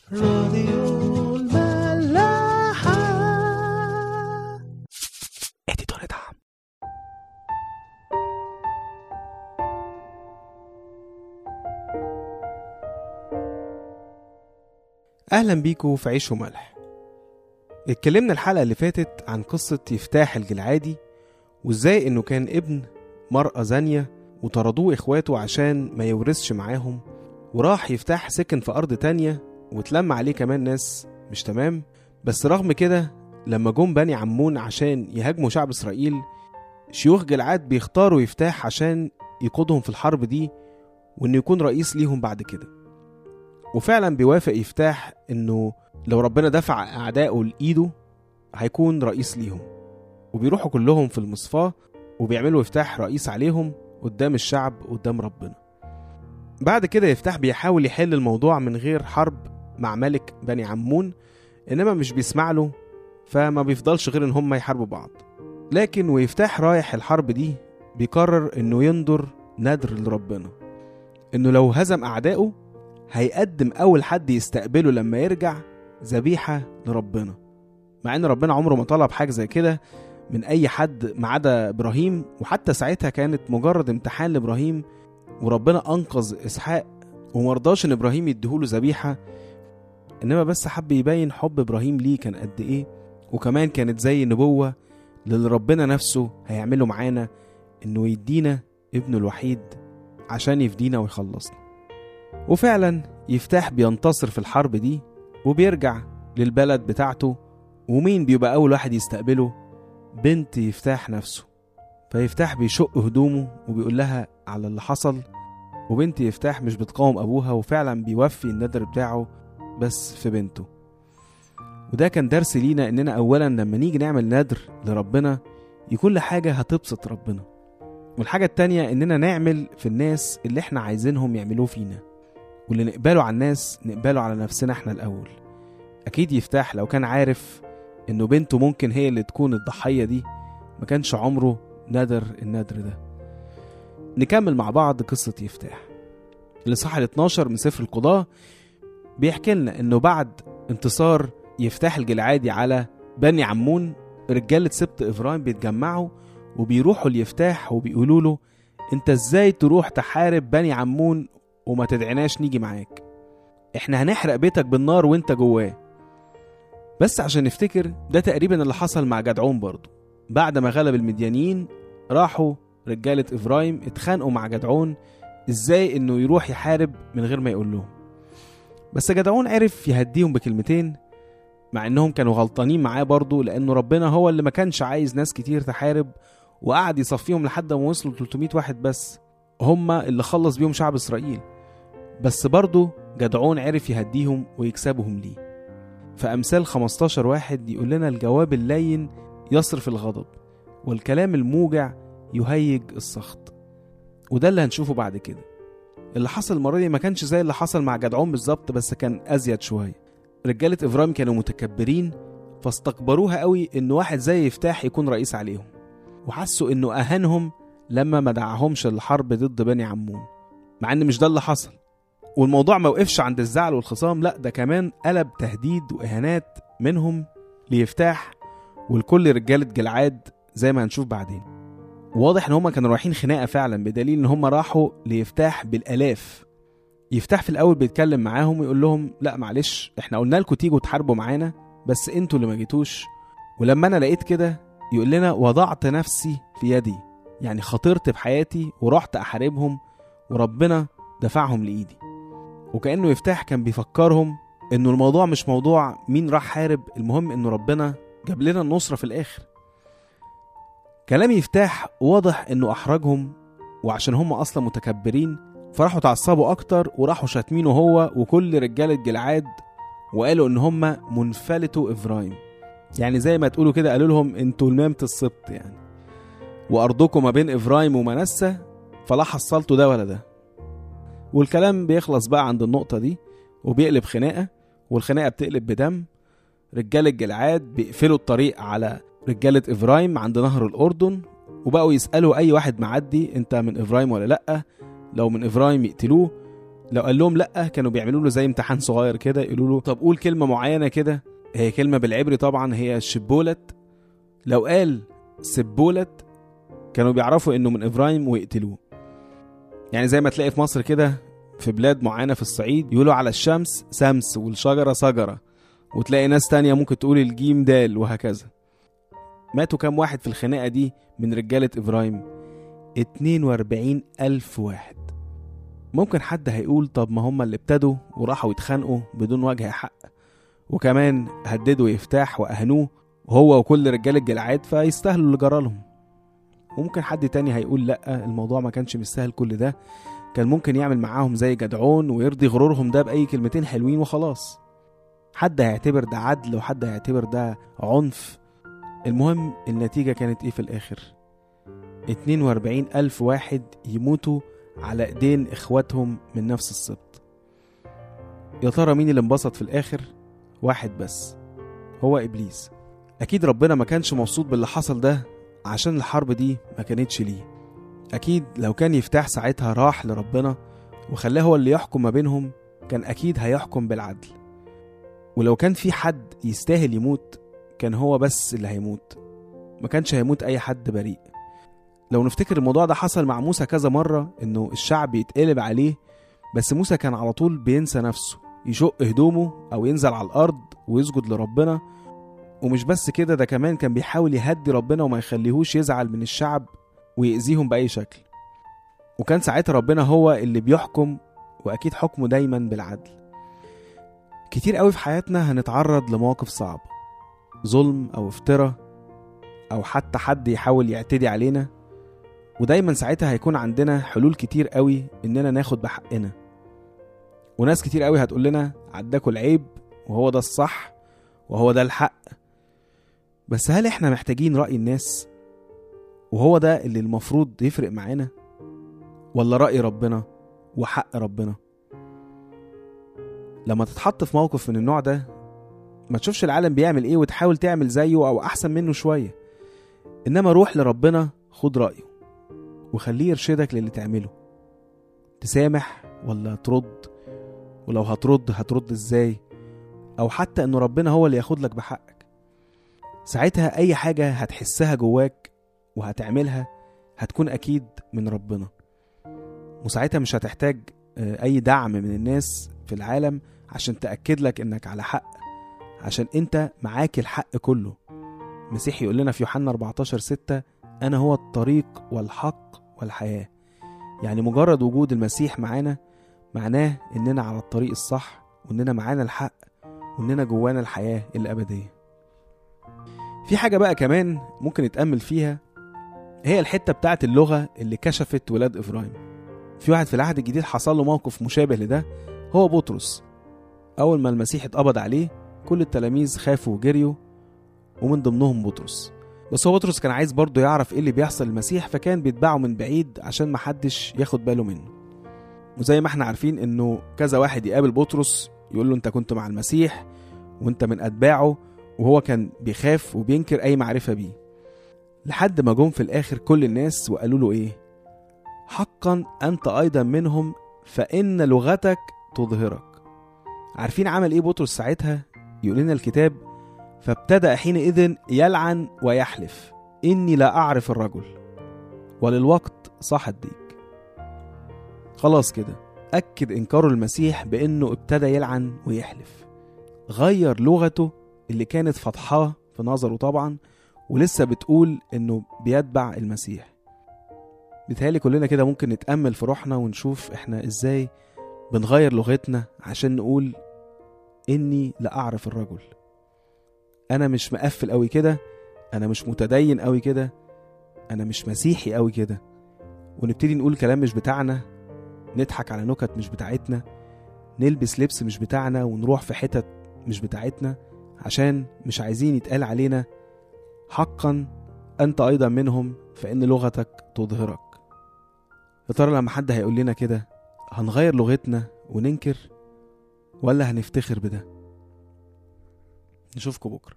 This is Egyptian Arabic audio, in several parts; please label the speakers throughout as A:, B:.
A: راديو الملاحة اديتور دعم
B: اهلا بيكم في عيش وملح اتكلمنا الحلقة اللي فاتت عن قصة يفتاح الجلعادي وازاي انه كان ابن مرأة زانية وطردوه اخواته عشان ما يورثش معاهم وراح يفتح سكن في ارض تانية واتلم عليه كمان ناس مش تمام بس رغم كده لما جم بني عمون عشان يهاجموا شعب اسرائيل شيوخ جلعاد بيختاروا يفتاح عشان يقودهم في الحرب دي وانه يكون رئيس ليهم بعد كده وفعلا بيوافق يفتاح انه لو ربنا دفع اعدائه لايده هيكون رئيس ليهم وبيروحوا كلهم في المصفاة وبيعملوا يفتاح رئيس عليهم قدام الشعب قدام ربنا بعد كده يفتاح بيحاول يحل الموضوع من غير حرب مع ملك بني عمون انما مش بيسمع له فما بيفضلش غير ان هم يحاربوا بعض لكن ويفتاح رايح الحرب دي بيقرر انه ينظر نذر لربنا انه لو هزم اعدائه هيقدم اول حد يستقبله لما يرجع ذبيحه لربنا مع ان ربنا عمره ما طلب حاجه زي كده من اي حد ما عدا ابراهيم وحتى ساعتها كانت مجرد امتحان لابراهيم وربنا انقذ اسحاق ومرضاش ان ابراهيم يديهوله ذبيحه انما بس حب يبين حب ابراهيم ليه كان قد ايه وكمان كانت زي نبوه للي ربنا نفسه هيعمله معانا انه يدينا ابنه الوحيد عشان يفدينا ويخلصنا وفعلا يفتاح بينتصر في الحرب دي وبيرجع للبلد بتاعته ومين بيبقى أول واحد يستقبله بنت يفتاح نفسه فيفتاح بيشق هدومه وبيقول لها على اللي حصل وبنت يفتاح مش بتقاوم أبوها وفعلا بيوفي النذر بتاعه بس في بنته وده كان درس لينا إننا أولا لما نيجي نعمل نذر لربنا يكون لحاجة هتبسط ربنا والحاجة التانية إننا نعمل في الناس اللي إحنا عايزينهم يعملوه فينا واللي نقبله على الناس نقبله على نفسنا إحنا الأول أكيد يفتح لو كان عارف إنه بنته ممكن هي اللي تكون الضحية دي ما كانش عمره نادر النادر ده نكمل مع بعض قصة يفتاح الإصحاح ال 12 من سفر القضاة بيحكي لنا إنه بعد انتصار يفتاح الجلعادي على بني عمون رجالة سبط إفرايم بيتجمعوا وبيروحوا ليفتاح وبيقولوا له انت ازاي تروح تحارب بني عمون وما تدعناش نيجي معاك احنا هنحرق بيتك بالنار وانت جواه بس عشان نفتكر ده تقريبا اللي حصل مع جدعون برضه بعد ما غلب المديانيين راحوا رجالة إفرايم اتخانقوا مع جدعون ازاي انه يروح يحارب من غير ما يقول لهم بس جدعون عرف يهديهم بكلمتين مع انهم كانوا غلطانين معاه برضه لانه ربنا هو اللي ما كانش عايز ناس كتير تحارب وقعد يصفيهم لحد ما وصلوا 300 واحد بس هما اللي خلص بيهم شعب اسرائيل بس برضه جدعون عرف يهديهم ويكسبهم ليه فأمثال 15 واحد يقول لنا الجواب اللين يصرف الغضب والكلام الموجع يهيج السخط وده اللي هنشوفه بعد كده اللي حصل المرة دي ما كانش زي اللي حصل مع جدعون بالظبط بس كان أزيد شوية رجالة إبراهيم كانوا متكبرين فاستكبروها قوي إن واحد زي يفتاح يكون رئيس عليهم وحسوا إنه أهانهم لما ما دعاهمش الحرب ضد بني عمون مع إن مش ده اللي حصل والموضوع ما وقفش عند الزعل والخصام لا ده كمان قلب تهديد وإهانات منهم ليفتاح ولكل رجالة جلعاد زي ما هنشوف بعدين واضح ان هما كانوا رايحين خناقة فعلا بدليل ان هما راحوا ليفتاح بالالاف يفتح في الاول بيتكلم معاهم ويقول لهم لا معلش احنا قلنا لكم تيجوا تحاربوا معانا بس انتوا اللي ما جيتوش ولما انا لقيت كده يقول لنا وضعت نفسي في يدي يعني خاطرت بحياتي ورحت احاربهم وربنا دفعهم لايدي وكانه يفتح كان بيفكرهم انه الموضوع مش موضوع مين راح حارب المهم انه ربنا جاب لنا النصرة في الاخر كلام يفتاح واضح انه احرجهم وعشان هم اصلا متكبرين فراحوا اتعصبوا اكتر وراحوا شاتمينه هو وكل رجالة جلعاد وقالوا ان هم منفلتوا افرايم يعني زي ما تقولوا كده قالوا لهم انتوا المامة السبط يعني وارضكم ما بين افرايم ومنسة فلا حصلتوا ده ولا ده والكلام بيخلص بقى عند النقطة دي وبيقلب خناقة والخناقة بتقلب بدم رجالة جلعاد بيقفلوا الطريق على رجالة إفرايم عند نهر الأردن وبقوا يسألوا أي واحد معدي أنت من إفرايم ولا لأ لو من إفرايم يقتلوه لو قال لهم لا كانوا بيعملوا له زي امتحان صغير كده يقولوا له طب قول كلمه معينه كده هي كلمه بالعبري طبعا هي شبولت لو قال سبولت كانوا بيعرفوا انه من ابراهيم ويقتلوه يعني زي ما تلاقي في مصر كده في بلاد معينه في الصعيد يقولوا على الشمس سمس والشجره شجره وتلاقي ناس تانية ممكن تقول الجيم دال وهكذا ماتوا كام واحد في الخناقه دي من رجاله ابراهيم 42 ألف واحد ممكن حد هيقول طب ما هم اللي ابتدوا وراحوا يتخانقوا بدون وجه حق وكمان هددوا يفتاح وأهنوه هو وكل رجال الجلعاد فيستاهلوا اللي جرالهم وممكن حد تاني هيقول لأ الموضوع ما كانش مستاهل كل ده كان ممكن يعمل معاهم زي جدعون ويرضي غرورهم ده بأي كلمتين حلوين وخلاص حد هيعتبر ده عدل وحد هيعتبر ده عنف المهم النتيجة كانت ايه في الآخر 42 ألف واحد يموتوا على ايدين اخواتهم من نفس السبط يا ترى مين اللي انبسط في الاخر واحد بس هو ابليس اكيد ربنا ما كانش مبسوط باللي حصل ده عشان الحرب دي ما كانتش ليه اكيد لو كان يفتح ساعتها راح لربنا وخلاه هو اللي يحكم ما بينهم كان اكيد هيحكم بالعدل ولو كان في حد يستاهل يموت كان هو بس اللي هيموت ما كانش هيموت اي حد بريء لو نفتكر الموضوع ده حصل مع موسى كذا مرة إنه الشعب يتقلب عليه بس موسى كان على طول بينسى نفسه يشق هدومه أو ينزل على الأرض ويسجد لربنا ومش بس كده ده كمان كان بيحاول يهدي ربنا وما يخليهوش يزعل من الشعب ويأذيهم بأي شكل وكان ساعتها ربنا هو اللي بيحكم وأكيد حكمه دايما بالعدل كتير قوي في حياتنا هنتعرض لمواقف صعبة ظلم أو افتراء أو حتى حد يحاول يعتدي علينا ودايما ساعتها هيكون عندنا حلول كتير قوي اننا ناخد بحقنا وناس كتير قوي هتقول لنا عداكوا العيب وهو ده الصح وهو ده الحق بس هل احنا محتاجين رأي الناس وهو ده اللي المفروض يفرق معانا ولا رأي ربنا وحق ربنا لما تتحط في موقف من النوع ده ما تشوفش العالم بيعمل ايه وتحاول تعمل زيه او احسن منه شوية انما روح لربنا خد رأيه وخليه يرشدك للي تعمله تسامح ولا ترد ولو هترد هترد ازاي او حتى انه ربنا هو اللي ياخد لك بحقك ساعتها اي حاجة هتحسها جواك وهتعملها هتكون اكيد من ربنا وساعتها مش هتحتاج آه، اي دعم من الناس في العالم عشان تأكد لك انك على حق عشان انت معاك الحق كله المسيح يقول لنا في يوحنا 14 6 انا هو الطريق والحق والحياة يعني مجرد وجود المسيح معانا معناه اننا على الطريق الصح واننا معانا الحق واننا جوانا الحياة الابدية في حاجة بقى كمان ممكن نتأمل فيها هي الحتة بتاعت اللغة اللي كشفت ولاد إبراهيم في واحد في العهد الجديد حصل له موقف مشابه لده هو بطرس أول ما المسيح اتقبض عليه كل التلاميذ خافوا وجريوا ومن ضمنهم بطرس بس هو بطرس كان عايز برضه يعرف ايه اللي بيحصل للمسيح فكان بيتبعه من بعيد عشان محدش ياخد باله منه وزي ما احنا عارفين انه كذا واحد يقابل بطرس يقول له انت كنت مع المسيح وانت من اتباعه وهو كان بيخاف وبينكر اي معرفه بيه لحد ما جم في الاخر كل الناس وقالوا له ايه حقا انت ايضا منهم فان لغتك تظهرك عارفين عمل ايه بطرس ساعتها يقول لنا الكتاب فابتدأ حينئذ يلعن ويحلف إني لا أعرف الرجل وللوقت صح الديك خلاص كده أكد إنكاره المسيح بإنه ابتدى يلعن ويحلف غير لغته اللي كانت فضحاه في نظره طبعا ولسه بتقول إنه بيتبع المسيح بيتهيألي كلنا كده ممكن نتأمل في روحنا ونشوف إحنا إزاي بنغير لغتنا عشان نقول إني لا أعرف الرجل انا مش مقفل قوي كده انا مش متدين قوي كده انا مش مسيحي قوي كده ونبتدي نقول كلام مش بتاعنا نضحك على نكت مش بتاعتنا نلبس لبس مش بتاعنا ونروح في حتت مش بتاعتنا عشان مش عايزين يتقال علينا حقا انت ايضا منهم فان لغتك تظهرك يا ترى لما حد هيقول لنا كده هنغير لغتنا وننكر ولا هنفتخر بده نشوفكم بكره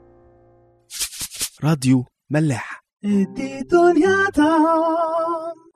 A: راديو ملاح
C: ادي دنيا طعم